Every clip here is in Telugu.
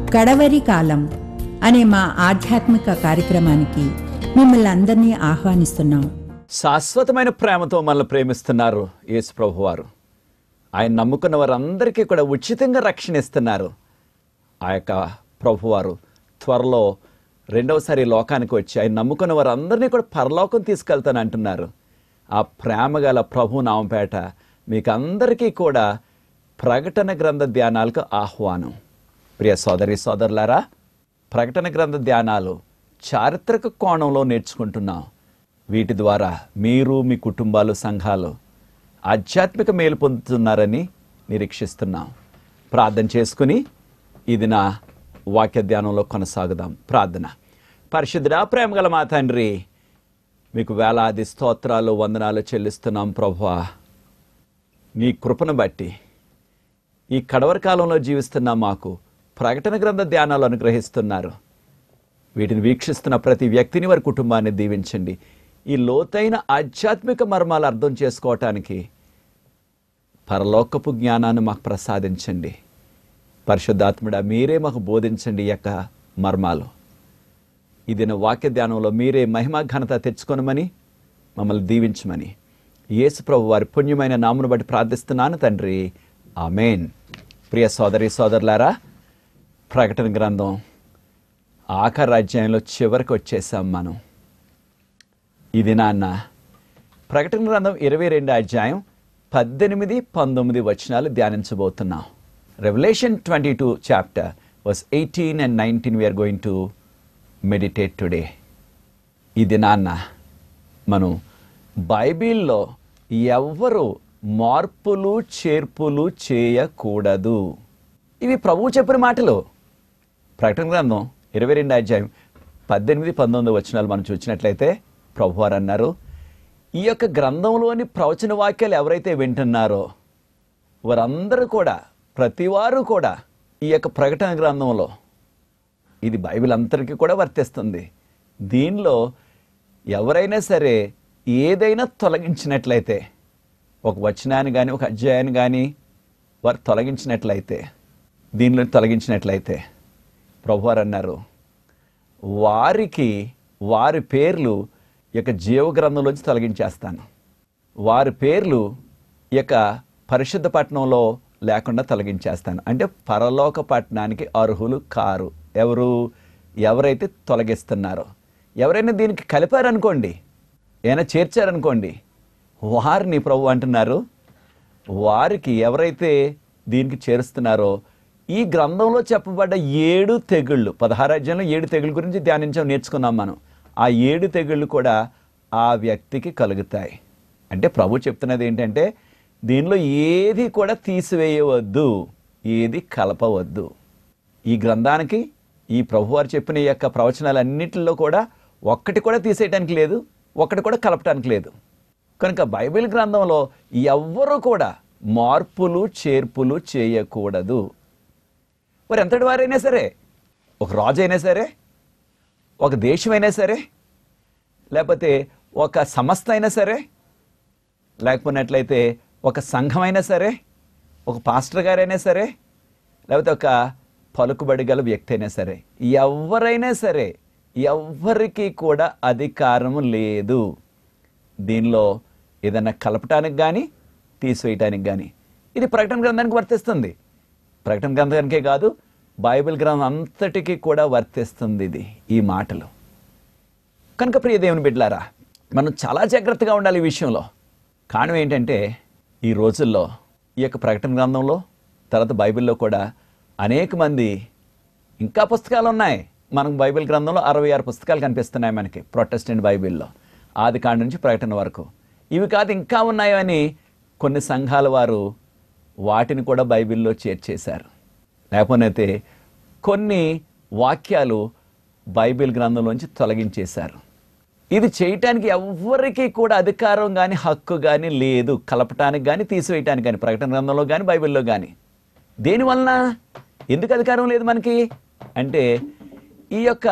కడవరి కాలం అనే మా ఆధ్యాత్మిక కార్యక్రమానికి మిమ్మల్ని అందరినీ ఆహ్వానిస్తున్నాం శాశ్వతమైన ప్రేమతో మనల్ని ప్రేమిస్తున్నారు యేసు ప్రభువారు ఆయన నమ్ముకున్న వారందరికీ కూడా ఉచితంగా రక్షణ ఇస్తున్నారు ఆ యొక్క ప్రభువారు త్వరలో రెండవసారి ఈ లోకానికి వచ్చి ఆయన నమ్ముకున్న వారందరినీ కూడా పరలోకం తీసుకెళ్తాను అంటున్నారు ఆ ప్రేమ గల ప్రభు నామపేట మీకు అందరికీ కూడా ప్రకటన గ్రంథ ధ్యానాలకు ఆహ్వానం ప్రియ సోదరి సోదరులారా ప్రకటన గ్రంథ ధ్యానాలు చారిత్రక కోణంలో నేర్చుకుంటున్నాం వీటి ద్వారా మీరు మీ కుటుంబాలు సంఘాలు ఆధ్యాత్మిక మేలు పొందుతున్నారని నిరీక్షిస్తున్నాం ప్రార్థన చేసుకుని ఇది నా వాక్య ధ్యానంలో కొనసాగుదాం ప్రార్థన పరిశుద్ధుడా ప్రేమగల మా తండ్రి మీకు వేలాది స్తోత్రాలు వందనాలు చెల్లిస్తున్నాం ప్రభువా నీ కృపను బట్టి ఈ కడవరి కాలంలో జీవిస్తున్న మాకు ప్రకటన గ్రంథ ధ్యానాలు అనుగ్రహిస్తున్నారు వీటిని వీక్షిస్తున్న ప్రతి వ్యక్తిని వారి కుటుంబాన్ని దీవించండి ఈ లోతైన ఆధ్యాత్మిక మర్మాలు అర్థం చేసుకోవటానికి పరలోకపు జ్ఞానాన్ని మాకు ప్రసాదించండి పరిశుద్ధాత్ముడా మీరే మాకు బోధించండి ఈ యొక్క మర్మాలు ఇది నా వాక్య ధ్యానంలో మీరే మహిమ ఘనత తెచ్చుకొనమని మమ్మల్ని దీవించమని యేసు ప్రభు వారి పుణ్యమైన నామును బట్టి ప్రార్థిస్తున్నాను తండ్రి ఆమెన్ ప్రియ సోదరి సోదరులారా ప్రకటన గ్రంథం ఆఖరి అధ్యాయంలో చివరికి వచ్చేసాం మనం ఇది నాన్న ప్రకటన గ్రంథం ఇరవై రెండు అధ్యాయం పద్దెనిమిది పంతొమ్మిది వచనాలు ధ్యానించబోతున్నాం revelation twenty two chapter was eighteen and nineteen we are going to meditate today ఇది నాన్న మనం బైబిల్లో ఎవ్వరు మార్పులు చేర్పులు చేయకూడదు ఇవి ప్రభువు చెప్పిన మాటలు ప్రకటన గ్రంథం ఇరవై రెండు అధ్యాయం పద్దెనిమిది పంతొమ్మిది వచనాలు మనం చూసినట్లయితే ప్రభువారు అన్నారు ఈ యొక్క గ్రంథంలోని ప్రవచన వాక్యాలు ఎవరైతే వింటున్నారో వారందరూ కూడా ప్రతివారు కూడా ఈ యొక్క ప్రకటన గ్రంథంలో ఇది బైబిల్ అందరికీ కూడా వర్తిస్తుంది దీనిలో ఎవరైనా సరే ఏదైనా తొలగించినట్లయితే ఒక వచనాన్ని కానీ ఒక అధ్యాయాన్ని కానీ వారు తొలగించినట్లయితే దీనిలో తొలగించినట్లయితే ప్రభువారు అన్నారు వారికి వారి పేర్లు ఈ యొక్క జీవగ్రంథంలోంచి తొలగించేస్తాను వారి పేర్లు ఈ యొక్క పరిశుద్ధ పట్టణంలో లేకుండా తొలగించేస్తాను అంటే పరలోక పట్టణానికి అర్హులు కారు ఎవరు ఎవరైతే తొలగిస్తున్నారో ఎవరైనా దీనికి కలిపారనుకోండి ఏమైనా చేర్చారనుకోండి వారిని ప్రభు అంటున్నారు వారికి ఎవరైతే దీనికి చేరుస్తున్నారో ఈ గ్రంథంలో చెప్పబడ్డ ఏడు తెగుళ్ళు పదహారు అధ్యాయంలో ఏడు తెగుళ్ళ గురించి ధ్యానించాం నేర్చుకున్నాం మనం ఆ ఏడు తెగుళ్ళు కూడా ఆ వ్యక్తికి కలుగుతాయి అంటే ప్రభు చెప్తున్నది ఏంటంటే దీనిలో ఏది కూడా తీసివేయవద్దు ఏది కలపవద్దు ఈ గ్రంథానికి ఈ ప్రభువారు చెప్పిన ఈ యొక్క ప్రవచనాలన్నిటిలో కూడా ఒక్కటి కూడా తీసేయటానికి లేదు ఒక్కటి కూడా కలపటానికి లేదు కనుక బైబిల్ గ్రంథంలో ఎవ్వరూ కూడా మార్పులు చేర్పులు చేయకూడదు మరి ఎంతటి వారైనా సరే ఒక రాజు అయినా సరే ఒక దేశమైనా సరే లేకపోతే ఒక సంస్థ అయినా సరే లేకపోయినట్లయితే ఒక సంఘమైనా సరే ఒక పాస్టర్ గారైనా సరే లేకపోతే ఒక పలుకుబడి గల వ్యక్తి అయినా సరే ఎవరైనా సరే ఎవ్వరికి కూడా అధికారం లేదు దీనిలో ఏదైనా కలపటానికి కానీ తీసివేయటానికి కానీ ఇది ప్రకటన గ్రంథానికి వర్తిస్తుంది ప్రకటన గ్రంథానికే కాదు బైబిల్ గ్రంథం అంతటికీ కూడా వర్తిస్తుంది ఇది ఈ మాటలు కనుక ప్రియ దేవుని బిడ్డలారా మనం చాలా జాగ్రత్తగా ఉండాలి ఈ విషయంలో కారణం ఏంటంటే ఈ రోజుల్లో ఈ యొక్క ప్రకటన గ్రంథంలో తర్వాత బైబిల్లో కూడా అనేక మంది ఇంకా పుస్తకాలు ఉన్నాయి మనకు బైబిల్ గ్రంథంలో అరవై ఆరు పుస్తకాలు కనిపిస్తున్నాయి మనకి ప్రొటెస్టెంట్ బైబిల్లో ఆది కాండ నుంచి ప్రకటన వరకు ఇవి కాదు ఇంకా ఉన్నాయో అని కొన్ని సంఘాల వారు వాటిని కూడా బైబిల్లో చేర్చేశారు లేకపోతే కొన్ని వాక్యాలు బైబిల్ గ్రంథంలోంచి తొలగించేశారు ఇది చేయటానికి ఎవ్వరికీ కూడా అధికారం కానీ హక్కు కానీ లేదు కలపటానికి కానీ తీసివేయటానికి కానీ ప్రకటన గ్రంథంలో కానీ బైబిల్లో కానీ దేనివలన ఎందుకు అధికారం లేదు మనకి అంటే ఈ యొక్క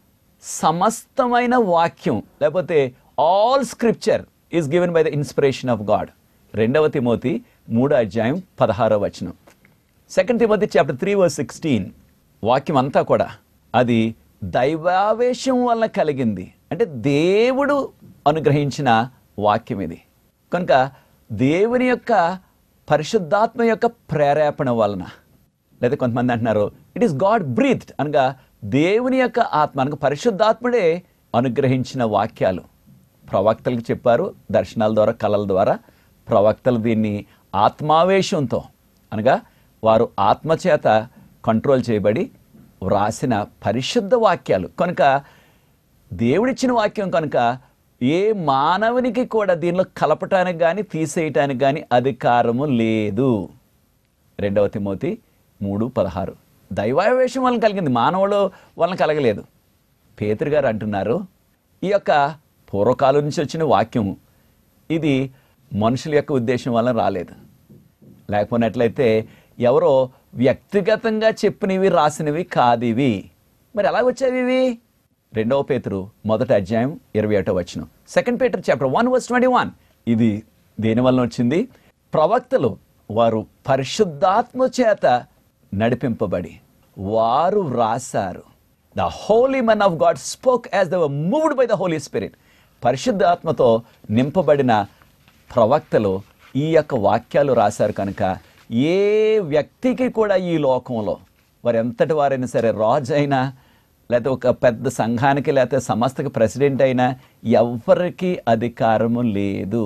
సమస్తమైన వాక్యం లేకపోతే all scripture is given by the inspiration of God రెండవ తిమోతి మూడో అధ్యాయం పదహారో వచనం second Timothy chapter three verse sixteen వాక్యం అంతా కూడా అది దైవావేశం వల్ల కలిగింది అంటే దేవుడు అనుగ్రహించిన వాక్యం ఇది కనుక దేవుని యొక్క పరిశుద్ధాత్మ యొక్క ప్రేరేపణ వలన లేదా కొంతమంది అంటున్నారు ఇట్ ఈస్ గాడ్ బ్రీత్ అనగా దేవుని యొక్క ఆత్మ అనగా పరిశుద్ధాత్ముడే అనుగ్రహించిన వాక్యాలు ప్రవక్తలకు చెప్పారు దర్శనాల ద్వారా కళల ద్వారా ప్రవక్తలు దీన్ని ఆత్మావేశంతో అనగా వారు ఆత్మచేత కంట్రోల్ చేయబడి వ్రాసిన పరిశుద్ధ వాక్యాలు కనుక దేవుడిచ్చిన వాక్యం కనుక ఏ మానవునికి కూడా దీనిలో కలపటానికి కానీ తీసేయటానికి కానీ అధికారము లేదు రెండవ తిమోతి మూడు పదహారు దైవావేశం వలన కలిగింది మానవుడు వలన కలగలేదు పేతురు గారు అంటున్నారు ఈ యొక్క పూర్వకాలం నుంచి వచ్చిన వాక్యం ఇది మనుషుల యొక్క ఉద్దేశం వలన రాలేదు లేకపోయినట్లయితే ఎవరో వ్యక్తిగతంగా చెప్పినవి రాసినవి కాదు ఇవి మరి ఎలా వచ్చేవి ఇవి రెండవ పేతురు మొదటి అధ్యాయం ఇరవై ఒకటో వచ్చిన second Peter chapter one verse twenty one ఇది దేని వలన వచ్చింది ప్రవక్తలు వారు పరిశుద్ధాత్మ చేత నడిపింపబడి వారు వ్రాసారు the holy men of God spoke as the moved by the Holy Spirit పరిశుద్ధాత్మతో నింపబడిన ప్రవక్తలు ఈ యొక్క వాక్యాలు రాశారు కనుక ఏ వ్యక్తికి కూడా ఈ లోకంలో వారు ఎంతటి వారైనా సరే రాజు అయినా లేకపోతే ఒక పెద్ద సంఘానికి లేకపోతే సంస్థకి ప్రెసిడెంట్ అయినా ఎవ్వరికి అధికారము లేదు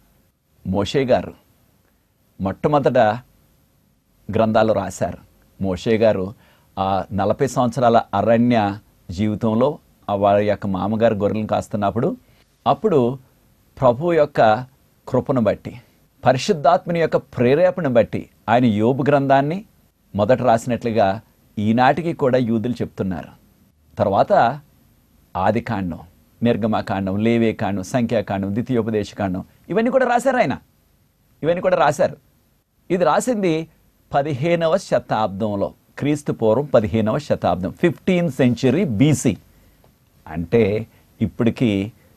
మోషే గారు మొట్టమొదట గ్రంథాలు రాశారు మోషే గారు ఆ నలభై సంవత్సరాల అరణ్య జీవితంలో ఆ వారి యొక్క మామగారు గొర్రెలను కాస్తున్నప్పుడు అప్పుడు ప్రభు యొక్క కృపను బట్టి పరిశుద్ధాత్మని యొక్క ప్రేరేపణ బట్టి ఆయన యోబు గ్రంథాన్ని మొదట రాసినట్లుగా ఈనాటికి కూడా యూదులు చెప్తున్నారు తర్వాత ఆదికాండం నిర్గమకాండం లేవేకాండం సంఖ్యాకాండం ద్వితీయోపదేశకాండం ఇవన్నీ కూడా రాశారు ఆయన ఇవన్నీ కూడా రాశారు ఇది రాసింది పదిహేనవ శతాబ్దంలో క్రీస్తు పూర్వం పదిహేనవ శతాబ్దం ఫిఫ్టీన్ సెంచురీ బీసీ అంటే ఇప్పటికి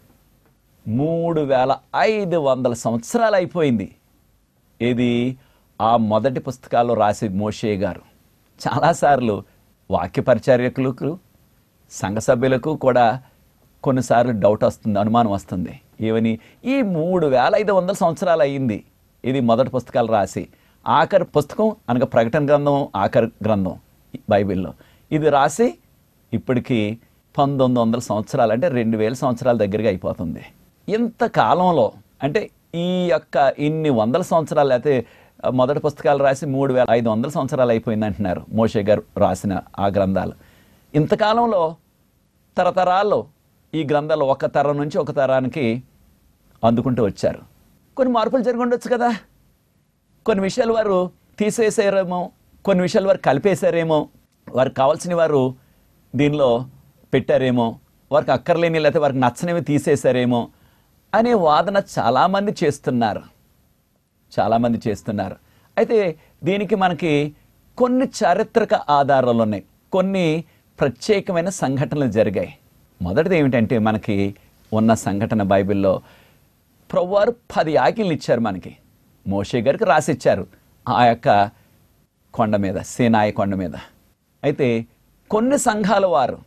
మూడు వేల ఐదు వందల సంవత్సరాలు అయిపోయింది ఇది ఆ మొదటి పుస్తకాల్లో రాసి మోషే గారు చాలాసార్లు వాక్య పరిచారకులకు సంఘ సభ్యులకు కూడా కొన్నిసార్లు డౌట్ వస్తుంది అనుమానం వస్తుంది ఏమని ఈ మూడు వేల ఐదు వందల సంవత్సరాలు అయ్యింది ఇది మొదటి పుస్తకాలు రాసి ఆఖరి పుస్తకం అనగా ప్రకటన గ్రంథం ఆఖరి గ్రంథం బైబిల్లో ఇది రాసి ఇప్పటికి పంతొమ్మిది వందల సంవత్సరాలు అంటే రెండు వేల సంవత్సరాల దగ్గరగా అయిపోతుంది ఇంత కాలంలో అంటే ఈ యొక్క ఇన్ని వందల సంవత్సరాలు అయితే మొదటి పుస్తకాలు రాసి మూడు వేల ఐదు వందల సంవత్సరాలు అయిపోయింది అంటున్నారు మోషే గారు రాసిన ఆ గ్రంథాలు ఇంతకాలంలో తరతరాల్లో ఈ గ్రంథాలు ఒక తరం నుంచి ఒక తరానికి అందుకుంటూ వచ్చారు కొన్ని మార్పులు జరిగి ఉండొచ్చు కదా కొన్ని విషయాలు వారు తీసేసారేమో కొన్ని విషయాలు వారు కలిపేశారేమో వారికి కావాల్సిన వారు దీనిలో పెట్టారేమో వారికి అక్కర్లేని లేకపోతే వారికి నచ్చనివి తీసేశారేమో అనే వాదన చాలామంది చేస్తున్నారు చాలామంది చేస్తున్నారు అయితే దీనికి మనకి కొన్ని చారిత్రక ఆధారాలు ఉన్నాయి కొన్ని ప్రత్యేకమైన సంఘటనలు జరిగాయి మొదటిది ఏమిటంటే మనకి ఉన్న సంఘటన బైబిల్లో ప్రభువారు పది ఆజ్ఞలు ఇచ్చారు మనకి మోషే గారికి రాసిచ్చారు ఆ యొక్క కొండ మీద సేనాయి కొండ మీద అయితే కొన్ని సంఘాల వారు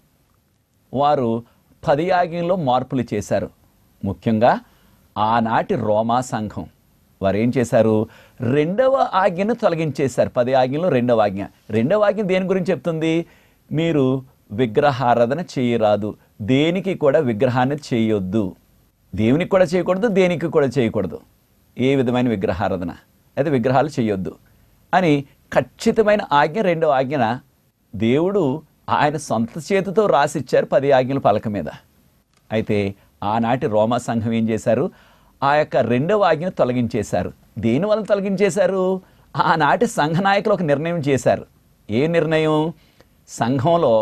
వారు పది ఆజ్ఞల్లో మార్పులు చేశారు ముఖ్యంగా ఆనాటి రోమా సంఘం వారు ఏం చేశారు రెండవ ఆజ్ఞను తొలగించేశారు పది ఆజ్ఞలో రెండవ ఆజ్ఞ రెండవ ఆజ్ఞ దేని గురించి చెప్తుంది మీరు విగ్రహారాధన చేయరాదు దేనికి కూడా విగ్రహాన్ని చేయొద్దు దేవునికి కూడా చేయకూడదు దేనికి కూడా చేయకూడదు ఏ విధమైన విగ్రహారాధన అయితే విగ్రహాలు చేయొద్దు అని ఖచ్చితమైన ఆజ్ఞ రెండవ ఆజ్ఞన దేవుడు ఆయన సొంత చేతితో రాసిచ్చారు పది ఆజ్ఞల పలక మీద అయితే ఆనాటి రోమా సంఘం ఏం చేశారు ఆ యొక్క రెండవ ఆజ్ఞను తొలగించేశారు దేనివల్ల తొలగించేశారు ఆనాటి సంఘ నాయకులు ఒక నిర్ణయం చేశారు ఏ నిర్ణయం సంఘంలో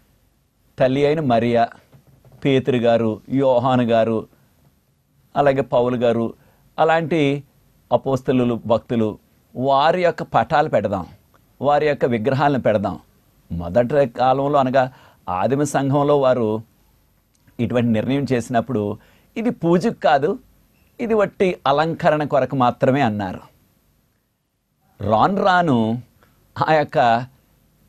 తల్లి అయిన మరియా పేతురు గారు యోహాను గారు అలాగే పౌలు గారు అలాంటి అపోస్తలు భక్తులు వారి యొక్క పటాలు పెడదాం వారి యొక్క విగ్రహాలను పెడదాం మొదటి కాలంలో అనగా ఆదిమ సంఘంలో వారు ఇటువంటి నిర్ణయం చేసినప్పుడు ఇది పూజకు కాదు ఇది వట్టి అలంకరణ కొరకు మాత్రమే అన్నారు రాను రాను ఆ యొక్క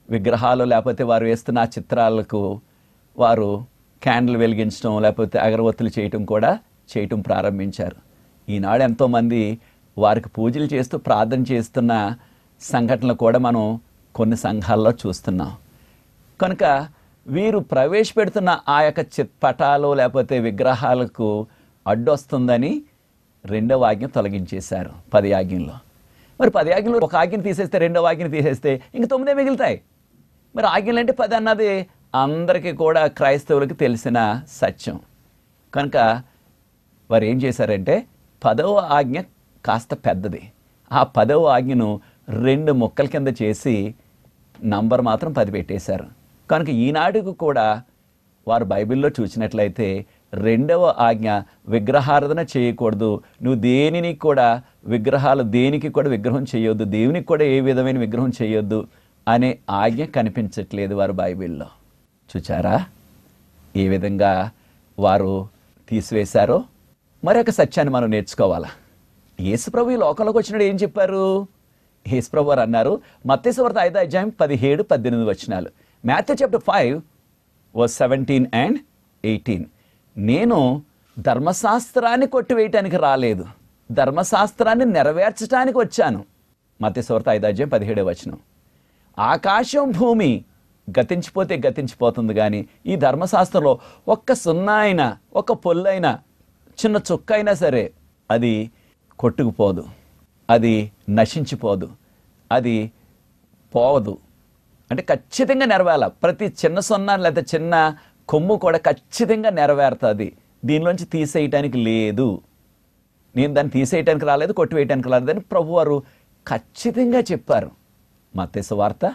విగ్రహాలు లేకపోతే వారు వేస్తున్న ఆ చిత్రాలకు వారు క్యాండిల్ వెలిగించడం లేకపోతే అగరవత్తులు చేయటం కూడా చేయటం ప్రారంభించారు ఈనాడు ఎంతోమంది వారికి పూజలు చేస్తూ ప్రార్థన చేస్తున్న సంఘటనలు కూడా మనం కొన్ని సంఘాల్లో చూస్తున్నాం కనుక వీరు ప్రవేశపెడుతున్న ఆ యొక్క చిత్పటాలు లేకపోతే విగ్రహాలకు అడ్డొస్తుందని రెండవ ఆజ్ఞ తొలగించేశారు పది ఆజ్ఞల్లో మరి పది ఆజ్ఞలు ఒక ఆజ్ఞను తీసేస్తే రెండవ ఆజ్ఞను తీసేస్తే ఇంక తొమ్మిదే మిగులుతాయి మరి ఆజ్ఞలు అంటే పది అన్నది అందరికీ కూడా క్రైస్తవులకు తెలిసిన సత్యం కనుక వారు ఏం చేశారంటే పదవ ఆజ్ఞ కాస్త పెద్దది ఆ పదవ ఆజ్ఞను రెండు ముక్కల కింద చేసి నంబర్ మాత్రం పది పెట్టేశారు కనుక ఈనాటికి కూడా వారు బైబిల్లో చూసినట్లయితే రెండవ ఆజ్ఞ విగ్రహారాధన చేయకూడదు నువ్వు దేనిని కూడా విగ్రహాలు దేనికి కూడా విగ్రహం చేయొద్దు దేవునికి కూడా ఏ విధమైన విగ్రహం చేయొద్దు అనే ఆజ్ఞ కనిపించట్లేదు వారు బైబిల్లో చూచారా ఏ విధంగా వారు తీసివేశారో మరొక సత్యాన్ని మనం నేర్చుకోవాలా యేసుప్రభు ఈ లోకంలోకి వచ్చినాడు ఏం చెప్పారు యేసుప్రభు వారు అన్నారు మత్తేశ్వర్త ఐదో అధ్యాయం పదిహేడు పద్దెనిమిది వచనాలు Matthew chapter five verse seventeen and eighteen నేను ధర్మశాస్త్రాన్ని కొట్టివేయటానికి రాలేదు ధర్మశాస్త్రాన్ని నెరవేర్చడానికి వచ్చాను మత్స్యవార్త ఐదాధ్యాయం పదిహేడే వచనం ఆకాశం భూమి గతించిపోతే గతించిపోతుంది కానీ ఈ ధర్మశాస్త్రంలో ఒక్క సున్నా అయినా ఒక పొల్లైనా చిన్న చుక్క అయినా సరే అది కొట్టుకుపోదు అది నశించిపోదు అది పోవదు అంటే ఖచ్చితంగా నెరవేరాల ప్రతి చిన్న సున్నా లేదా చిన్న కొమ్ము కూడా ఖచ్చితంగా నెరవేరుతుంది దీనిలోంచి తీసేయటానికి లేదు నేను దాన్ని తీసేయటానికి రాలేదు కొట్టివేయటానికి రాలేదు అని ప్రభువారు ఖచ్చితంగా చెప్పారు మత్తేసు వార్త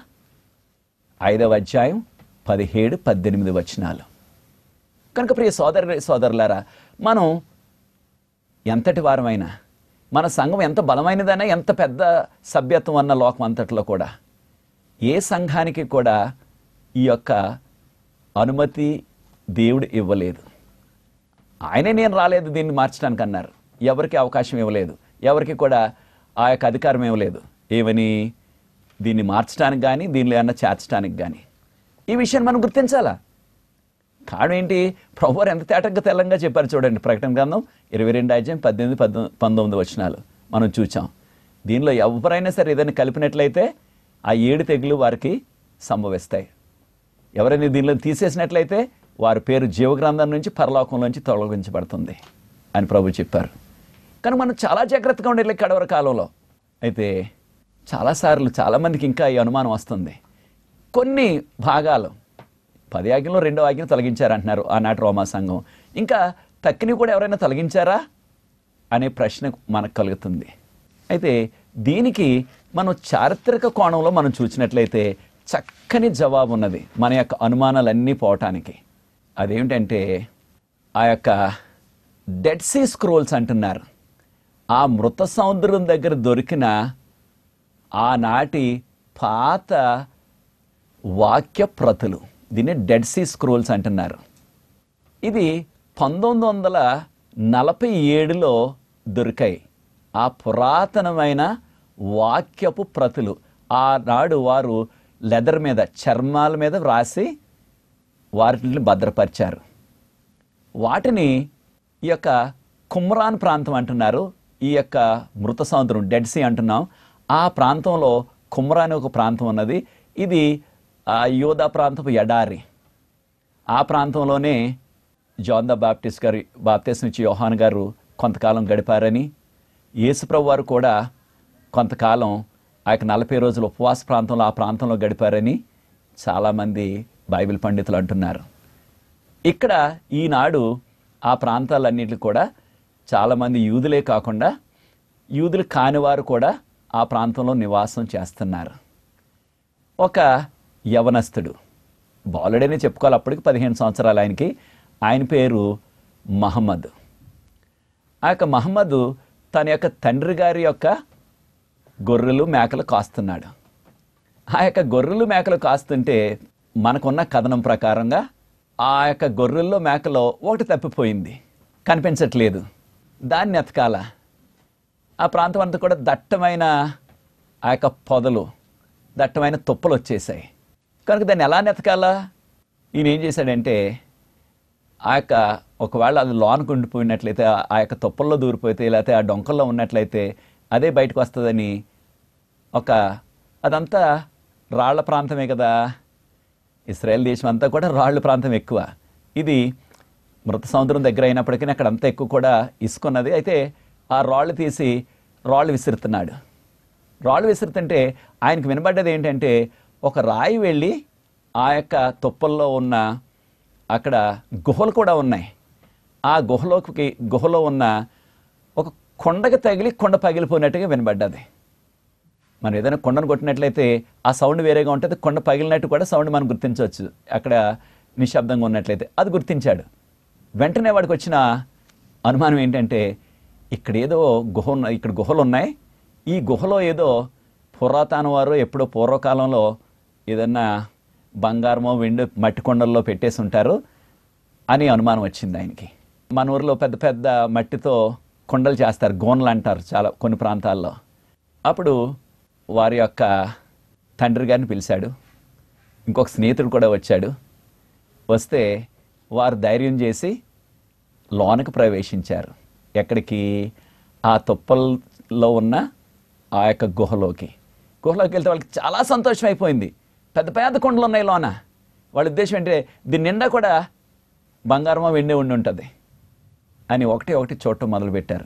ఐదవ అధ్యాయం పదిహేడు పద్దెనిమిది వచనాలు కనుక ప్రియ సోదరు సోదరులారా మనం ఎంతటి వారమైనా మన సంఘం ఎంత బలమైనదైనా ఎంత పెద్ద సభ్యత్వం అన్న లోకం అంతట్లో కూడా ఏ సంఘానికి కూడా ఈ యొక్క అనుమతి దేవుడు ఇవ్వలేదు ఆయనే నేను రాలేదు దీన్ని మార్చడానికి అన్నారు ఎవరికి అవకాశం ఇవ్వలేదు ఎవరికి కూడా ఆ యొక్క అధికారం ఇవ్వలేదు ఏమని దీన్ని మార్చడానికి కానీ దీనిలో ఏమన్నా చేర్చడానికి కానీ ఈ విషయాన్ని మనం గుర్తించాలా కారణం ఏంటి ప్రభు ఎంత తేటంగా తెల్లంగా చెప్పారు చూడండి ప్రకటన గ్రంథం ఇరవై రెండు అధ్యాయం పద్దెనిమిది పద్దెనిమిది పంతొమ్మిది వచనాలు మనం చూచాం దీనిలో ఎవరైనా సరే ఏదైనా కలిపినట్లయితే ఆ ఏడు తెగులు వారికి సంభవిస్తాయి ఎవరైనా దీనిలో తీసేసినట్లయితే వారి పేరు జీవగ్రంథం నుంచి పరలోకంలోంచి తొలగించబడుతుంది అని ప్రభు చెప్పారు కానీ మనం చాలా జాగ్రత్తగా ఉండాలి కడవర కాలంలో అయితే చాలాసార్లు చాలామందికి ఇంకా ఈ అనుమానం వస్తుంది కొన్ని భాగాలు పది ఆజ్ఞలో రెండో ఆజ్ఞ తొలగించారంటున్నారు ఆనాటి రోమా సంఘం ఇంకా తక్కిని కూడా ఎవరైనా తొలగించారా అనే ప్రశ్న మనకు కలుగుతుంది అయితే దీనికి మనం చారిత్రక కోణంలో మనం చూసినట్లయితే చక్కని జవాబు ఉన్నది మన యొక్క అనుమానాలన్నీ పోవటానికి అదేమిటంటే ఆ యొక్క డెడ్ సీ స్క్రోల్స్ అంటున్నారు ఆ మృత సముద్రం దగ్గర దొరికిన ఆనాటి పాత వాక్య ప్రతులు దీన్ని డెడ్ సీ స్క్రోల్స్ అంటున్నారు ఇది పంతొమ్మిది వందల నలభై ఏడులో దొరికాయి ఆ పురాతనమైన వాక్యపు ప్రతులు ఆనాడు వారు లెదర్ మీద చర్మాల మీద వ్రాసి వాటిని భద్రపరిచారు వాటిని ఈ యొక్క కుమ్రాన్ ప్రాంతం అంటున్నారు ఈ యొక్క మృత సముద్రం డెడ్ సీ అంటున్నాం ఆ ప్రాంతంలో కుమ్రాన్ ఒక ప్రాంతం ఉన్నది ఇది ఆ యోధా ప్రాంతపు ఎడారి ఆ ప్రాంతంలోనే జాన్ ద బాప్టిస్ట్ గారు బాప్టిస్ట్ నుంచి యోహాన్ గారు కొంతకాలం గడిపారని యేసుప్రభు వారు కూడా కొంతకాలం ఆ యొక్క నలభై రోజుల ఉపవాస ప్రాంతంలో ఆ ప్రాంతంలో గడిపారని చాలామంది బైబిల్ పండితులు అంటున్నారు ఇక్కడ ఈనాడు ఆ ప్రాంతాలన్నింటిలో కూడా చాలామంది యూదులే కాకుండా యూదులు కానివారు కూడా ఆ ప్రాంతంలో నివాసం చేస్తున్నారు ఒక యవనస్తుడు బాలుడని చెప్పుకోవాలి అప్పటికి పదిహేను సంవత్సరాలు ఆయనకి ఆయన పేరు మహమ్మద్ ఆ యొక్క మహమ్మద్ తన యొక్క తండ్రి గారి యొక్క గొర్రెలు మేకలు కాస్తున్నాడు ఆ యొక్క గొర్రెలు మేకలు కాస్తుంటే మనకున్న కథనం ప్రకారంగా ఆ యొక్క గొర్రెల్లో మేకలో ఒకటి తప్పిపోయింది కనిపించట్లేదు దాన్ని ఎతకాల ఆ ప్రాంతం అంతా కూడా దట్టమైన ఆ యొక్క పొదలు దట్టమైన తుప్పలు వచ్చేసాయి కనుక దాన్ని ఎలా నెతకాలా ఈయన ఏం చేశాడంటే ఆ యొక్క ఒకవేళ అది లోనికి ఉండిపోయినట్లయితే ఆ- ఆ యొక్క తుప్పల్లో దూరిపోతే లేకపోతే ఆ డొంకల్లో ఉన్నట్లయితే అదే బయటకు వస్తుందని ఒక అదంతా రాళ్ల ప్రాంతమే కదా ఇస్రాయేల్ దేశం అంతా కూడా రాళ్ళ ప్రాంతం ఎక్కువ ఇది మృత సముద్రం దగ్గర అయినప్పటికీ అక్కడ అంతా ఎక్కువ కూడా ఇసుకున్నది అయితే ఆ రాళ్ళు తీసి రాళ్ళు విసురుతున్నాడు రాళ్ళు విసురుతుంటే ఆయనకు వినబడ్డది ఏంటంటే ఒక రాయి వెళ్ళి ఆ యొక్క తుప్పల్లో ఉన్న అక్కడ గుహలు కూడా ఉన్నాయి ఆ గుహలోకి గుహలో ఉన్న ఒక కొండకి తగిలి కొండ పగిలిపోయినట్టుగా వినబడ్డది మనం ఏదైనా కొండను కొట్టినట్లయితే ఆ సౌండ్ వేరేగా ఉంటుంది కొండ పగిలినట్టు కూడా సౌండ్ మనం గుర్తించవచ్చు అక్కడ నిశ్శబ్దంగా ఉన్నట్లయితే అది గుర్తించాడు వెంటనే వాడికి వచ్చిన అనుమానం ఏంటంటే ఇక్కడ ఏదో గుహ ఉన్న ఇక్కడ గుహలు ఉన్నాయి ఈ గుహలో ఏదో పురాతన వారు ఎప్పుడో పూర్వకాలంలో ఏదన్నా బంగారమో వెండి మట్టి కొండల్లో పెట్టేసి ఉంటారు అని అనుమానం వచ్చింది ఆయనకి మన ఊర్లో పెద్ద పెద్ద మట్టితో కొండలు చేస్తారు గోన్లు అంటారు చాలా కొన్ని ప్రాంతాల్లో అప్పుడు వారి యొక్క తండ్రి గారిని పిలిచాడు ఇంకొక స్నేహితుడు కూడా వచ్చాడు వస్తే వారు ధైర్యం చేసి లోనకి ప్రవేశించారు ఎక్కడికి ఆ తుప్పల్లో ఉన్న ఆ యొక్క గుహలోకి గుహలోకి వెళ్తే వాళ్ళకి చాలా సంతోషం అయిపోయింది పెద్ద పెద్ద కొండలు ఉన్నాయి లోన వాళ్ళ ఉద్దేశం ఏంటంటే దీని నిండా కూడా బంగారమో వెండి ఉండి ఉంటుంది అని ఒకటి ఒకటి చూడటం మొదలుపెట్టారు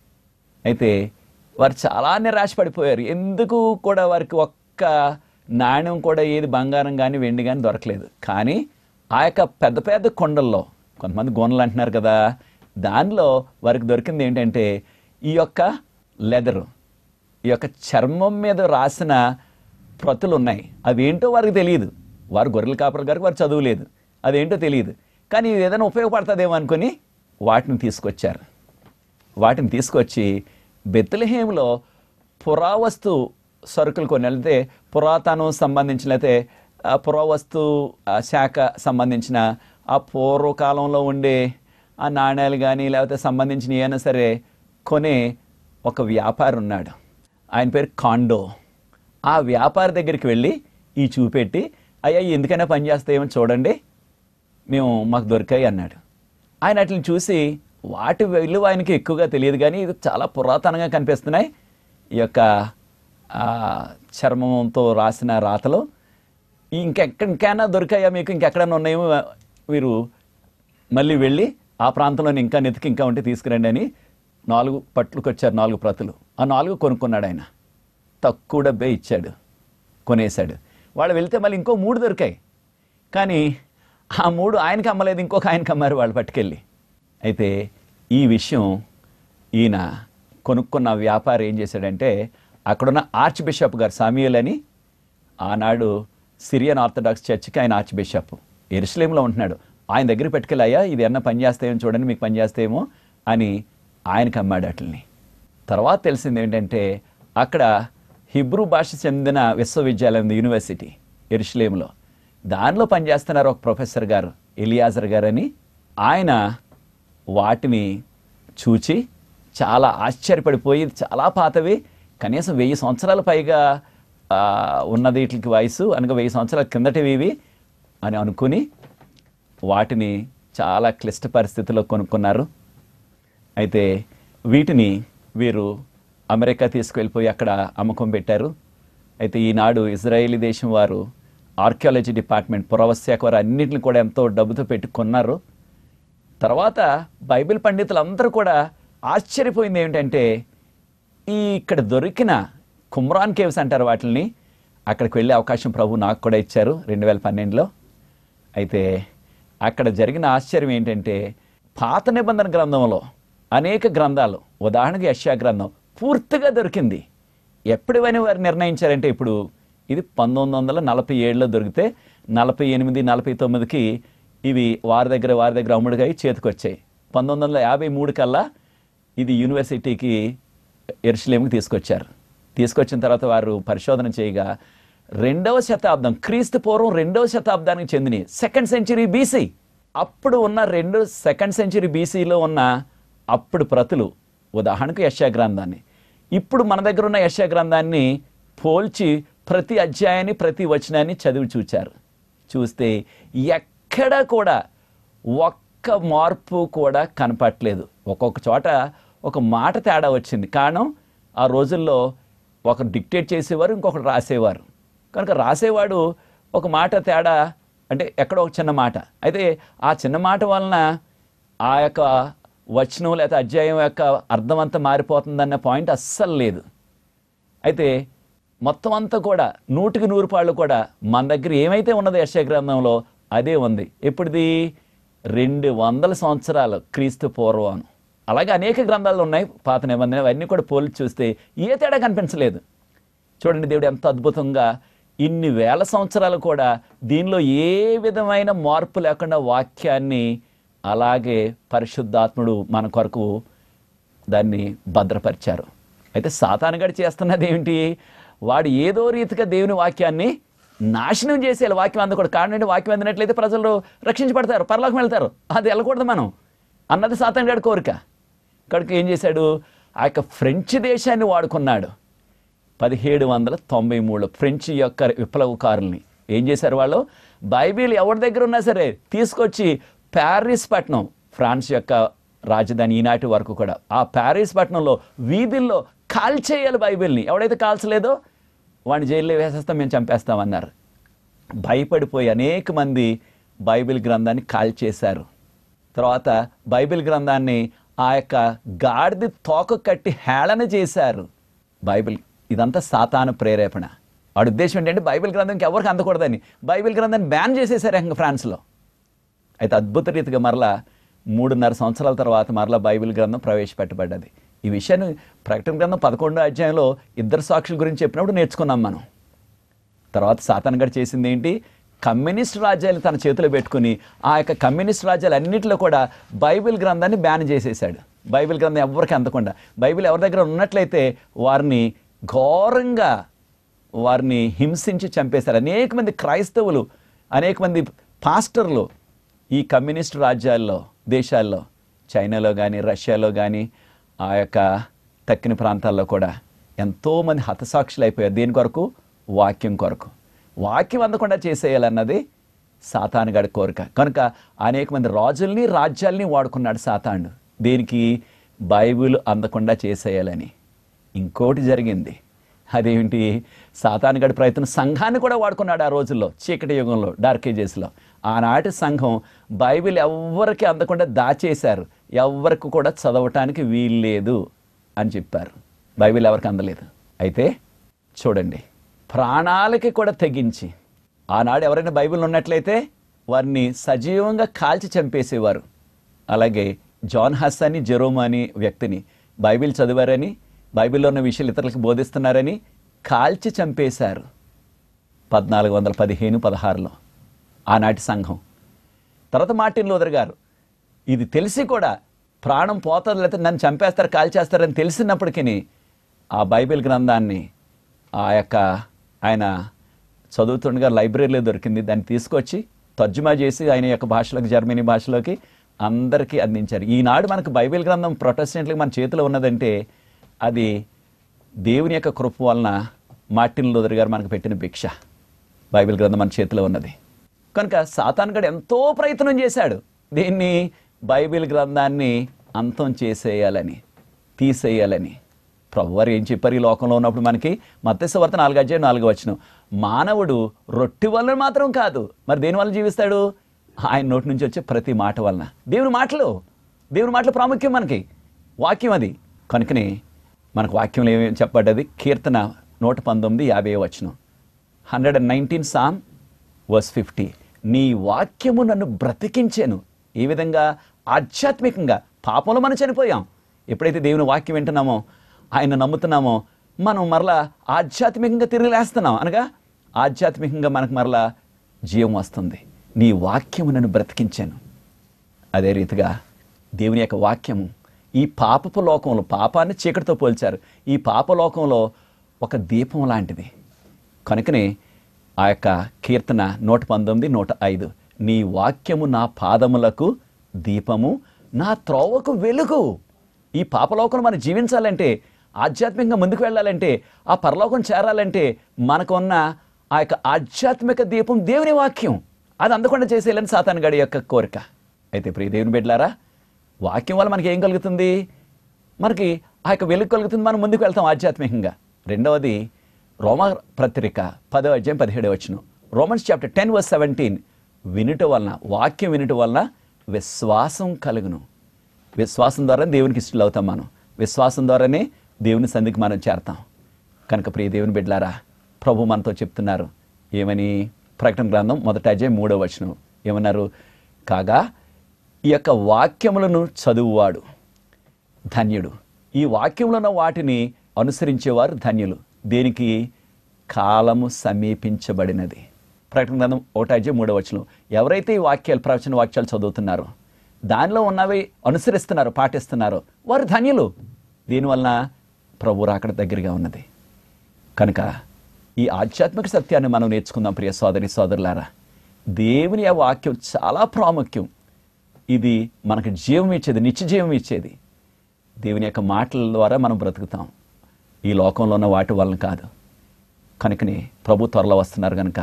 అయితే వారు చాలా నిరాశపడిపోయారు ఎందుకు కూడా వారికి ఒక్క నాణ్యం కూడా ఏది బంగారం కానీ వెండి కానీ దొరకలేదు కానీ ఆ యొక్క పెద్ద పెద్ద కొండల్లో కొంతమంది గోనలు అంటున్నారు కదా దానిలో వారికి దొరికింది ఏంటంటే ఈ యొక్క లెదరు ఈ యొక్క చర్మం మీద రాసిన ప్రతులు ఉన్నాయి అవేంటో వారికి తెలియదు వారు గొర్రెల కాపర గారికి వారు చదువులేదు అదేంటో తెలియదు కానీ ఇది ఏదైనా ఉపయోగపడుతుందేమో అనుకుని వాటిని తీసుకొచ్చారు వాటిని తీసుకొచ్చి బెత్లహేములో పురావస్తు సరుకులు కొన్ని వెళ్తే పురాతనం సంబంధించిన అయితే ఆ పురావస్తు ఆ శాఖ సంబంధించిన ఆ పూర్వకాలంలో ఉండే ఆ నాణ్యాలు కానీ లేకపోతే సంబంధించిన ఏమైనా సరే కొనే ఒక వ్యాపారి ఉన్నాడు ఆయన పేరు కాండో ఆ వ్యాపారి దగ్గరికి వెళ్ళి ఈ చూపెట్టి అయ్యా ఇవి ఎందుకైనా పనిచేస్తాయేమో చూడండి మేము మాకు దొరికాయి అన్నాడు ఆయన వాటిని చూసి వాటి విలువ ఆయనకి ఎక్కువగా తెలియదు కానీ ఇది చాలా పురాతనంగా కనిపిస్తున్నాయి ఈ యొక్క ఆ, చర్మంతో రాసిన రాతలు ఇంకెక్కడ ఇంకైనా దొరికాయా మీకు ఇంకెక్కడైనా ఉన్నాయేమో మీరు మళ్ళీ వెళ్ళి ఆ ప్రాంతంలో ఇంకా నెతికి ఇంకా ఉంటే తీసుకురండి అని నాలుగు పట్లకు వచ్చారు నాలుగు ప్రతులు ఆ నాలుగు కొనుక్కున్నాడు ఆయన తక్కువ డబ్బే ఇచ్చాడు కొనేశాడు వాళ్ళు వెళ్తే మళ్ళీ ఇంకో మూడు దొరికాయి కానీ ఆ మూడు ఆయనకి అమ్మలేదు ఇంకొక ఆయనకి అమ్మారు వాళ్ళు పట్టుకెళ్ళి అయితే ఈ విషయం ఈయన కొనుక్కున్న వ్యాపారి ఏం చేశాడంటే అక్కడున్న ఆర్చ్ బిషప్ గారు సామ్యుయల్ అని ఆనాడు సిరియన్ ఆర్థడాక్స్ చర్చికి ఆయన ఆర్చ్ బిషప్ ఎరుసలేంలో ఉంటున్నాడు ఆయన దగ్గర పెట్టుకెళ్ళాయా ఇది ఏమన్నా పని చేస్తాయేమో చూడండి మీకు పని చేస్తాయేమో అని ఆయనకి అమ్మాడు అట్లని తర్వాత తెలిసింది ఏంటంటే అక్కడ హిబ్రూ భాష చెందిన విశ్వవిద్యాలయం ఉంది, యూనివర్సిటీ ఎరుషలేంలో దానిలో పనిచేస్తున్నారు ఒక ప్రొఫెసర్ గారు ఎలియాజర్ గారు అని ఆయన వాటిని చూచి చాలా ఆశ్చర్యపడిపోయి ఇది చాలా పాతవి కనీసం వెయ్యి సంవత్సరాల పైగా ఆ, ఉన్నది వీటికి వయసు అనగా వెయ్యి సంవత్సరాల కిందటివి ఇవి అని అనుకుని వాటిని చాలా క్లిష్ట పరిస్థితుల్లో కొనుక్కున్నారు అయితే వీటిని వీరు అమెరికా తీసుకువెళ్ళిపోయి అక్కడ అమ్మకం పెట్టారు అయితే ఈనాడు ఇజ్రాయేలీ దేశం వారు ఆర్కియాలజీ డిపార్ట్మెంట్ పురావశాఖ వారు అన్నింటిని కూడా ఎంతో డబ్బుతో పెట్టి కొన్నారు తర్వాత బైబిల్ పండితులు అందరూ కూడా ఆశ్చర్యపోయింది ఏమిటంటే ఈ ఇక్కడ దొరికిన కుమ్రాన్ కేవ్స్ అంటారు వాటిని అక్కడికి వెళ్ళే అవకాశం ప్రభు నాకు కూడా ఇచ్చారు రెండు వేల పన్నెండులో అయితే అక్కడ జరిగిన ఆశ్చర్యం ఏంటంటే పాత నిబంధన గ్రంథంలో అనేక గ్రంథాలు ఉదాహరణకి యశ్యా గ్రంథం పూర్తిగా దొరికింది ఎప్పుడైనా వారు నిర్ణయించారంటే ఇప్పుడు ఇది పంతొమ్మిది వందల నలభై ఏడులో దొరికితే నలభై ఎనిమిది నలభై తొమ్మిదికి ఇవి వారి దగ్గర వారి దగ్గర అమ్ముడుగా చేతికి వచ్చాయి పంతొమ్మిది వందల యాభై మూడు కల్లా ఇది యూనివర్సిటీకి ఎరుసలేంకి తీసుకొచ్చారు తీసుకొచ్చిన తర్వాత వారు పరిశోధన చేయగా రెండవ శతాబ్దం క్రీస్తు పూర్వం రెండవ శతాబ్దానికి చెందిన సెకండ్ సెంచరీ బీసీ అప్పుడు ఉన్న రెండు సెకండ్ సెంచరీ బీసీలో ఉన్న అప్పుడు ప్రతులు ఉదాహరణకు యశా గ్రంథాన్ని ఇప్పుడు మన దగ్గర ఉన్న యశా గ్రంథాన్ని పోల్చి ప్రతి అధ్యాయాన్ని ప్రతి వచనాన్ని చదివి చూచారు చూస్తే ఎక్కడ కూడా ఒక్క మార్పు కూడా కనపట్లేదు ఒక్కొక్క చోట ఒక మాట తేడా వచ్చింది కారణం ఆ రోజుల్లో ఒకరు డిక్టేట్ చేసేవారు ఇంకొకరు రాసేవారు కనుక రాసేవాడు ఒక మాట తేడా అంటే ఎక్కడో ఒక చిన్న మాట అయితే ఆ చిన్న మాట వలన ఆ యొక్క వచనం లేకపోతే అధ్యాయం యొక్క అర్థం అంతా మారిపోతుందన్న పాయింట్ అస్సలు లేదు అయితే మొత్తం అంతా కూడా నూటికి నూరు పాళ్ళు కూడా మన దగ్గర ఏమైతే ఉన్నదో యశ గ్రంథంలో అదే ఉంది ఎప్పుడుది రెండు వందల సంవత్సరాలు క్రీస్తు పూర్వం అలాగే అనేక గ్రంథాలు ఉన్నాయి పాత నిబంధన అవన్నీ కూడా పోల్చి చూస్తే ఏ తేడా కనిపించలేదు చూడండి దేవుడు ఎంత అద్భుతంగా ఇన్ని వేల సంవత్సరాలు కూడా దీనిలో ఏ విధమైన మార్పు లేకుండా వాక్యాన్ని అలాగే పరిశుద్ధాత్ముడు మన కొరకు దాన్ని భద్రపరిచారు అయితే సాతానుగడి చేస్తున్నది ఏమిటి వాడు ఏదో రీతిగా దేవుని వాక్యాన్ని నాశనం చేసేయాలి వాక్యం అందకూడదు కారణం ఏంటి వాక్యం అందినట్లయితే ప్రజలు రక్షించబడతారు పరలోకం వెళ్తారు అది వెళ్ళకూడదు మనం అన్నది సాతానుగడి కోరిక కనుక ఏం చేశాడు ఆ యొక్క ఫ్రెంచ్ దేశాన్ని వాడుకున్నాడు పదిహేడు వందల తొంభై మూడు ఫ్రెంచ్ యొక్క విప్లవకారుల్ని ఏం చేశారు వాళ్ళు బైబిల్ ఎవరి దగ్గర ఉన్నా సరే తీసుకొచ్చి ప్యారిస్ పట్టణం ఫ్రాన్స్ యొక్క రాజధాని ఈనాటి వరకు కూడా ఆ ప్యారిస్ పట్టణంలో వీధుల్లో కాల్చేయాలి బైబిల్ని ఎవడైతే కాల్చలేదో వాడిని జైల్లో వేసేస్తాం మేము చంపేస్తామన్నారు భయపడిపోయి అనేక మంది బైబిల్ గ్రంథాన్ని కాల్చేశారు తర్వాత బైబిల్ గ్రంథాన్ని ఆ యొక్క గాడిద తోక కట్టి హేళన చేశారు బైబిల్ ఇదంతా సాతాను ప్రేరేపణ వాడి ఉద్దేశం ఏంటంటే బైబిల్ గ్రంథంకి ఎవరికి అందకూడదని బైబిల్ గ్రంథాన్ని బ్యాన్ చేసేశారు ఇంకా ఫ్రాన్స్లో అయితే అద్భుత రీతిగా మరలా మూడున్నర సంవత్సరాల తర్వాత మరలా బైబిల్ గ్రంథం ప్రవేశపెట్టబడ్డది ఈ విషయాన్ని ప్రకటన గ్రంథం పదకొండో అధ్యాయంలో ఇద్దరు సాక్షుల గురించి చెప్పినప్పుడు నేర్చుకున్నాం మనం తర్వాత సాతాన్ గారు చేసింది ఏంటి కమ్యూనిస్ట్ రాజ్యాలు తన చేతిలో పెట్టుకుని ఆ యొక్క కమ్యూనిస్ట్ రాజ్యాలు అన్నింటిలో కూడా బైబిల్ గ్రంథాన్ని బ్యాన్ చేసేసాడు బైబిల్ గ్రంథం ఎవరికి అందకుండా బైబిల్ ఎవరి దగ్గర ఉన్నట్లయితే వారిని ఘోరంగా వారిని హింసించి చంపేశారు అనేక మంది క్రైస్తవులు అనేక మంది పాస్టర్లు ఈ కమ్యూనిస్ట్ రాజ్యాల్లో దేశాల్లో చైనాలో కానీ రష్యాలో కానీ ఆ యొక్క తక్కిన ప్రాంతాల్లో కూడా ఎంతోమంది హతసాక్షులు అయిపోయారు దేని కొరకు వాక్యం కొరకు వాక్యం అందకుండా చేసేయాలన్నది సాతానుగాడి కోరిక కనుక అనేక మంది రాజుల్ని రాజ్యాల్ని వాడుకున్నాడు సాతానుడు దేనికి బైబిల్ అందకుండా చేసేయాలని ఇంకోటి జరిగింది అదేమిటి సాతానుగడి ప్రయత్నం సంఘాన్ని కూడా వాడుకున్నాడు ఆ రోజుల్లో చీకటి యుగంలో డార్క్ ఏజెస్లో ఆనాటి సంఘం బైబిల్ ఎవ్వరికి అందకుండా దాచేశారు ఎవ్వరికి కూడా చదవటానికి వీల్లేదు అని చెప్పారు బైబిల్ ఎవరికి అందలేదు అయితే చూడండి ప్రాణాలకి కూడా తెగించి ఆనాడు ఎవరైనా బైబిల్ ఉన్నట్లయితే వారిని సజీవంగా కాల్చి చంపేసేవారు అలాగే జాన్ హస్ అని జెరోమ్ అని వ్యక్తిని బైబిల్ చదివారని బైబిల్లో ఉన్న విషయాలు ఇతరులకు బోధిస్తున్నారని కాల్చి చంపేశారు పద్నాలుగు వందల పదిహేను పదహారులో ఆనాటి సంఘం తర్వాత మార్టిన్ లూథర్ గారు ఇది తెలిసి కూడా ప్రాణం పోతుంది లేకపోతే నన్ను చంపేస్తారు కాల్చేస్తారని తెలిసినప్పటికీ ఆ బైబిల్ గ్రంథాన్ని ఆ యొక్క ఆయన చదువుతుండగా లైబ్రరీలో దొరికింది దాన్ని తీసుకొచ్చి తర్జుమా చేసి ఆయన యొక్క భాషలోకి జర్మనీ భాషలోకి అందరికీ అందించారు ఈనాడు మనకు బైబిల్ గ్రంథం ప్రొటెస్టెంట్లకి మన చేతిలో ఉన్నదంటే అది దేవుని యొక్క కృప వలన మార్టిన్ లూథర్ గారు మనకు పెట్టిన భిక్ష బైబిల్ గ్రంథం మన చేతిలో ఉన్నది కనుక సాతాన్ గడు ఎంతో ప్రయత్నం చేశాడు దీన్ని బైబిల్ గ్రంథాన్ని అంతం చేసేయాలని తీసేయాలని ప్రభువారు ఏం చెప్పారు ఈ లోకంలో ఉన్నప్పుడు మనకి మత్స్యవార్త నాలుగు అధ్యాయం నాలుగు వచ్చిన మానవుడు రొట్టె వలన మాత్రం కాదు మరి దేని వలన జీవిస్తాడు ఆయన నోటి నుంచి వచ్చే ప్రతి మాట వలన దేవుని మాటలు దేవుని మాటలు ప్రాముఖ్యం మనకి వాక్యం అది కనుకనే మనకు వాక్యంలో ఏమేమి చెప్పబడ్డది కీర్తన నూట పంతొమ్మిది యాభై వచనం hundred and nineteen psalm verse fifty నీ వాక్యము నన్ను బ్రతికించాను ఈ విధంగా ఆధ్యాత్మికంగా పాపంలో మనం చనిపోయాం ఎప్పుడైతే దేవుని వాక్యం వింటున్నామో ఆయన నమ్ముతున్నామో మనం మరలా ఆధ్యాత్మికంగా తిరిగి లేస్తున్నాం అనగా ఆధ్యాత్మికంగా మనకు మరలా జీవం వస్తుంది నీ వాక్యము నన్ను బ్రతికించాను అదే రీతిగా దేవుని యొక్క వాక్యము ఈ పాపపు లోకంలో పాపాన్ని చీకటితో పోల్చారు ఈ పాప లోకంలో ఒక దీపం లాంటిది కనుకనే ఆ యొక్క కీర్తన నూట పంతొమ్మిది నూట ఐదు నీ వాక్యము నా పాదములకు దీపము నా త్రోవకు వెలుగు ఈ పాపలోకం మనం జీవించాలంటే ఆధ్యాత్మికంగా ముందుకు వెళ్ళాలంటే ఆ పరలోకం చేరాలంటే మనకు ఉన్న ఆ యొక్క ఆధ్యాత్మిక దీపం దేవుని వాక్యం అది అందకుండా చేసేయాలని సాతాను గడి యొక్క కోరిక అయితే ప్రియ దేవుని బిడ్డలారా వాక్యం వల్ల మనకి ఏం కలుగుతుంది మనకి ఆ యొక్క వెలుగు కలుగుతుంది మనం ముందుకు వెళ్తాం ఆధ్యాత్మికంగా రెండవది రోమా పత్రిక పదో అధ్యాయం పదిహేడవ వచ్చిన Romans chapter ten verse seventeen వినుట వలన వాక్యం వినుట వలన విశ్వాసం కలుగును విశ్వాసం ద్వారా దేవునికి ఇష్టలు అవుతాం మనం విశ్వాసం ద్వారానే దేవుని సంధికి మనం చేరతాం కనుక ప్రియ దేవుని బిడ్డలారా ప్రభు మనతో చెప్తున్నారు ఏమని ప్రకటన గ్రంథం మొదటి అధ్యాయం మూడో వచనం ఏమన్నారు కాగా ఈ యొక్క వాక్యములను చదువువాడు ధన్యుడు ఈ వాక్యంలో ఉన్న వాటిని అనుసరించేవారు ధన్యులు దేనికి కాలము సమీపించబడినది ప్రకటన గ్రంథం ఒకటాజ్యం మూడో వచనం ఎవరైతే ఈ వాక్యాలు ప్రవచన వాక్యాలు చదువుతున్నారో దానిలో ఉన్నవి అనుసరిస్తున్నారో పాటిస్తున్నారో వారు ధన్యులు దీనివలన ప్రభు రాకడ దగ్గరగా ఉన్నది కనుక ఈ ఆధ్యాత్మిక సత్యాన్ని మనం నేర్చుకుందాం ప్రియ సోదరి సోదరులారా దేవుని ఆ వాక్యం చాలా ప్రాముఖ్యం ఇది మనకు జీవం ఇచ్చేది నిత్య జీవం ఇచ్చేది దేవుని యొక్క మాటల ద్వారా మనం బ్రతుకుతాం ఈ లోకంలో ఉన్న వాటి వలన కాదు కనుకనే ప్రభు త్వరలో వస్తున్నారు కనుక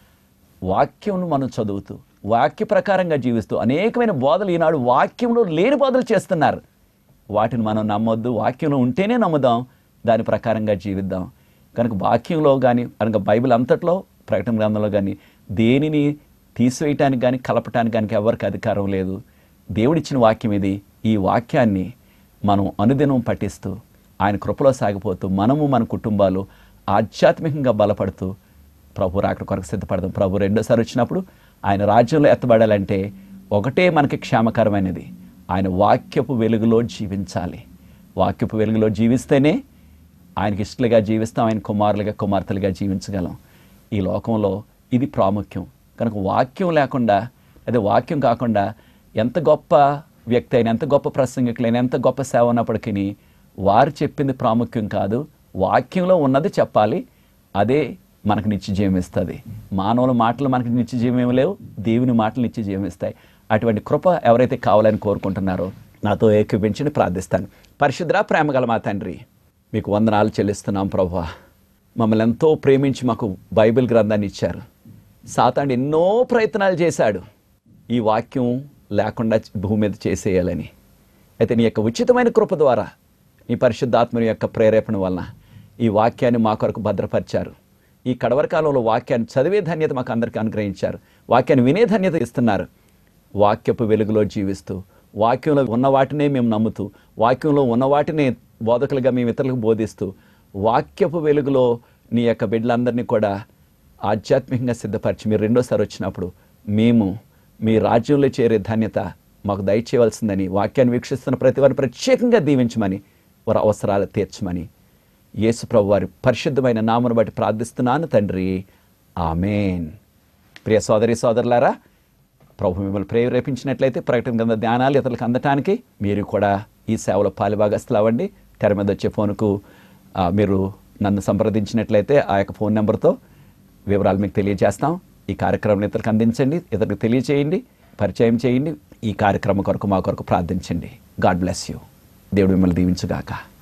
వాక్యంను మనం చదువుతూ వాక్య ప్రకారంగా జీవిస్తూ అనేకమైన బోధలు ఈనాడు వాక్యంలో లేని బోధలు చేస్తున్నారు వాటిని మనం నమ్మొద్దు వాక్యంలో ఉంటేనే నమ్ముదాం దాని ప్రకారంగా జీవిద్దాం కనుక వాక్యంలో కానీ కనుక బైబిల్ అంతట్లో ప్రకటన గ్రంథంలో కానీ దేనిని తీసివేయటానికి కానీ కలపటానికి కానీ ఎవరికి అధికారం లేదు దేవుడిచ్చిన వాక్యం ఇది ఈ వాక్యాన్ని మనం అనుదినం పఠిస్తూ ఆయన కృపలో సాగిపోతూ మనము మన కుటుంబాలు ఆధ్యాత్మికంగా బలపడుతూ ప్రభు రాకడ కొరకు సిద్ధపడదాం ప్రభు రెండోసారి వచ్చినప్పుడు ఆయన రాజ్యంలో ఎత్తబడాలంటే ఒకటే మనకి క్షేమకరమైనది ఆయన వాక్యపు వెలుగులో జీవించాలి వాక్యపు వెలుగులో జీవిస్తేనే ఆయనకి ఇష్టలుగా జీవిస్తాం ఆయన కుమారులుగా కుమార్తెలుగా జీవించగలం ఈ లోకంలో ఇది ప్రాముఖ్యం కనుక వాక్యం లేకుండా అదే వాక్యం కాకుండా ఎంత గొప్ప వ్యక్తి అయినా ఎంత గొప్ప ప్రసంగికులైనా ఎంత గొప్ప సేవ ఉన్నప్పటికీ వారు చెప్పింది ప్రాముఖ్యం కాదు వాక్యంలో ఉన్నది చెప్పాలి అదే మనకు నిత్య జీవం ఇస్తుంది మానవుల మాటలు మనకి నిత్య జీవం ఏమి లేవు దేవుని మాటలు నిత్య జీవం ఇస్తాయి అటువంటి కృప ఎవరైతే కావాలని కోరుకుంటున్నారో నాతో ఏకీపించి ప్రార్థిస్తాను పరిశుద్ర ప్రేమ గల మా తండ్రి మీకు వందనాలు చెల్లిస్తున్నాం ప్రభా మమ్మల్ని ఎంతో ప్రేమించి మాకు బైబిల్ గ్రంథాన్ని ఇచ్చారు సాతాండు ఎన్నో ప్రయత్నాలు చేశాడు ఈ వాక్యం లేకుండా భూమి మీద చేసేయాలని అయితే నీ యొక్క ఉచితమైన కృప ద్వారా నీ పరిశుద్ధాత్మని యొక్క ప్రేరేపణ వలన ఈ వాక్యాన్ని మా కొరకు భద్రపరిచారు ఈ కడవరి కాలంలో వాక్యాన్ని చదివే ధన్యత మాకు అందరికీ అనుగ్రహించారు వాక్యాన్ని వినే ధన్యత ఇస్తున్నారు వాక్యపు వెలుగులో జీవిస్తూ వాక్యంలో ఉన్న వాటినే మేము నమ్ముతూ వాక్యంలో ఉన్న వాటినే బోధకులుగా మేము ఇతరులకు బోధిస్తూ వాక్యపు వెలుగులో నీ యొక్క బిడ్డలందరినీ కూడా ఆధ్యాత్మికంగా సిద్ధపరిచి మీరు రెండోసారి వచ్చినప్పుడు మేము మీ రాజ్యంలో చేరే ధన్యత మాకు దయచేయవలసిందని వాక్యాన్ని వీక్షిస్తున్న ప్రతి వారిని ప్రత్యేకంగా దీవించమని వారి అవసరాలు తీర్చమని యేసు ప్రభు వారి పరిశుద్ధమైన నామను బట్టి ప్రార్థిస్తున్నాను తండ్రి ఆమెన్ ప్రియ సోదరి సోదరులారా ప్రభు మిమ్మల్ని ప్రేరేపించినట్లయితే ప్రకటన కింద ధ్యానాలు ఇతరులకు అందటానికి మీరు కూడా ఈ సేవలో పాలుభాగస్తులు అవ్వండి తెర మీద వచ్చే ఫోన్కు ఆ, మీరు నన్ను సంప్రదించినట్లయితే ఆ యొక్క ఫోన్ నెంబర్తో వివరాలు మీకు తెలియజేస్తాం ఈ కార్యక్రమం ఇతరులకు అందించండి ఇతరులకు తెలియచేయండి పరిచయం చేయండి ఈ కార్యక్రమం కొరకు మా కొరకు ప్రార్థించండి గాడ్ బ్లెస్ యూ దేవుడు మిమ్మల్ని దీవించుగాక